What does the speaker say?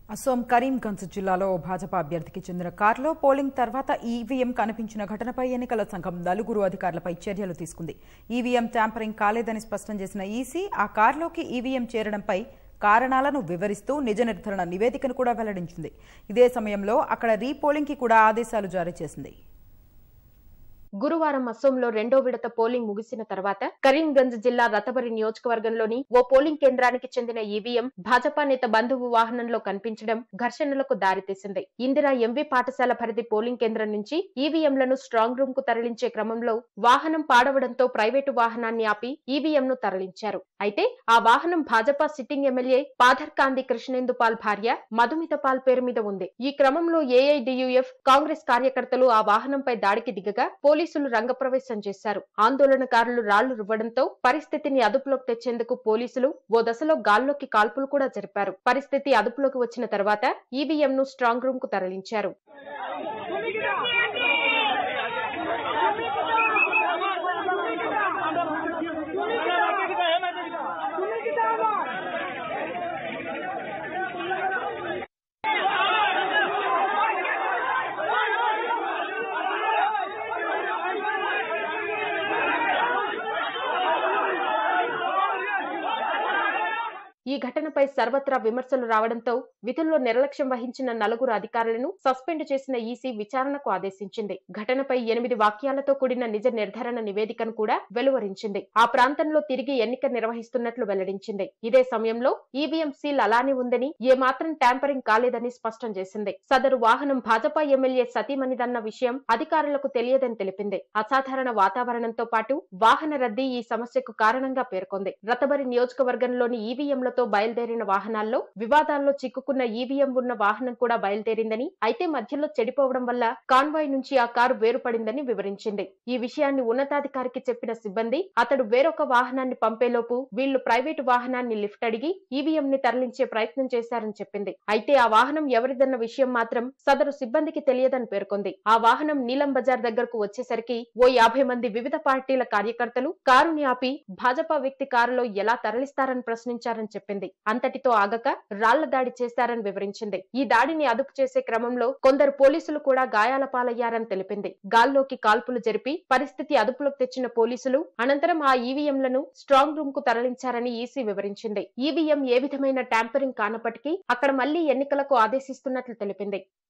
అసోం కరీంగంజ్ జిల్లాలో భాజపా అభ్యర్థికి చెందిన కారులో పోలింగ్ తర్వాత ఈవీఎం కనిపించిన ఘటనపై ఎన్నికల సంఘం నలుగురు అధికారులపై చర్యలు తీసుకుంది ఈవీఎం ట్యాంపరింగ్ కాలేదని స్పష్టం చేసిన ఈసీ ఆ కారులోకి ఈవీఎం చేరడంపై కారణాలను వివరిస్తూ నిజ నిర్ధారణ నివేదికను కూడా వెల్లడించింది ఇదే సమయంలో అక్కడ రీపోలింగ్కి కూడా ఆదేశాలు జారీ చేసింది గురువారం అసోంలో రెండో విడత పోలింగ్ ముగిసిన తర్వాత కరీంగంజ్ జిల్లా రతబరి నియోజకవర్గంలోని ఓ పోలింగ్ కేంద్రానికి చెందిన ఈవీఎం భాజపా నేత బంధువు వాహనంలో కనిపించడం ఘర్షణలకు దారితీసింది ఇందిరా ఎంవి పాఠశాల పరిధి పోలింగ్ కేంద్రం నుంచి ఈవీఎంలను స్ట్రాంగ్ రూమ్ కు తరలించే క్రమంలో వాహనం పాడవడంతో ప్రైవేటు వాహనాన్ని ఆపి ఈవీఎం ను తరలించారు అయితే ఆ వాహనం భాజపా సిట్టింగ్ ఎమ్మెల్యే పాధర్ కాంతి కృష్ణేందు పాల్ భార్య మధుమిత పాల్ పేరు మీద ఉంది ఈ క్రమంలో ఏఐడియుఎఫ్ కాంగ్రెస్ కార్యకర్తలు ఆ వాహనంపై దాడికి దిగగా పోలీసులు రంగప్రవేశం చేశారు ఆందోళనకారులు రాళ్లు రువ్వడంతో పరిస్థితిని అదుపులోకి తెచ్చేందుకు పోలీసులు ఓ దశలో గాల్లోకి కాల్పులు కూడా జరిపారు పరిస్థితి అదుపులోకి వచ్చిన తర్వాత ఈవీఎం ను స్ట్రాంగ్ రూమ్ కు తరలించారు ఈ ఘటనపై సర్వత్రా విమర్శలు రావడంతో విధుల్లో నిర్లక్ష్యం వహించిన నలుగురు అధికారులను సస్పెండ్ చేసిన ఈసీ విచారణకు ఆదేశించింది ఘటనపై ఎనిమిది వాక్యాలతో కూడిన నిజ నిర్ధారణ నివేదికను కూడా వెలువరించింది ఆ ప్రాంతంలో తిరిగి ఎన్నిక నిర్వహిస్తున్నట్లు వెల్లడించింది ఇదే సమయంలో ఈవీఎం సీల్ అలానే ఉందని ఏమాత్రం ట్యాంపరింగ్ కాలేదని స్పష్టం చేసింది సదరు వాహనం భాజపా ఎమ్మెల్యే సతీమణిదన్న విషయం అధికారులకు తెలియదని తెలిపింది అసాధారణ వాతావరణంతో పాటు వాహన రద్దీ ఈ సమస్యకు కారణంగా పేర్కొంది రతబరి నియోజకవర్గంలోని ఈవీఎంలతో బయలుదేరిన వాహనాల్లో వివాదాల్లో చిక్కుకున్న ఈవీఎం ఉన్న వాహనం కూడా బయలుదేరిందని అయితే మధ్యలో చెడిపోవడం వల్ల కాన్వాయ్ నుంచి ఆ కారు వేరుపడిందని వివరించింది ఈ విషయాన్ని ఉన్నతాధికారికి చెప్పిన సిబ్బంది అతడు వేరొక వాహనాన్ని పంపేలోపు వీళ్లు ప్రైవేటు వాహనాన్ని లిఫ్ట్ అడిగి ఈవీఎం ని తరలించే ప్రయత్నం చేశారని చెప్పింది అయితే ఆ వాహనం ఎవరిదన్న విషయం మాత్రం సదరు సిబ్బందికి తెలియదని పేర్కొంది ఆ వాహనం నీలం బజార్ దగ్గరకు వచ్చేసరికి ఓ యాభై మంది వివిధ పార్టీల కార్యకర్తలు కారుని ఆపి భాజపా వ్యక్తి కారులో ఎలా తరలిస్తారని ప్రశ్నించారని చెప్పింది అంతటితో ఆగక రాళ్ల దాడి చేశారని వివరించింది ఈ దాడిని అదుపు చేసే క్రమంలో కొందరు పోలీసులు కూడా గాయాల పాలయ్యారని తెలిపింది గాల్లోకి కాల్పులు జరిపి పరిస్థితి అదుపులోకి తెచ్చిన పోలీసులు అనంతరం ఆ ఈవీఎంలను స్ట్రాంగ్ రూమ్ కు తరలించారని ఈసీ వివరించింది ఈవీఎం ఏ విధమైన ట్యాంపరింగ్ కానప్పటికీ అక్కడ మళ్లీ ఎన్నికలకు ఆదేశిస్తున్నట్లు తెలిపింది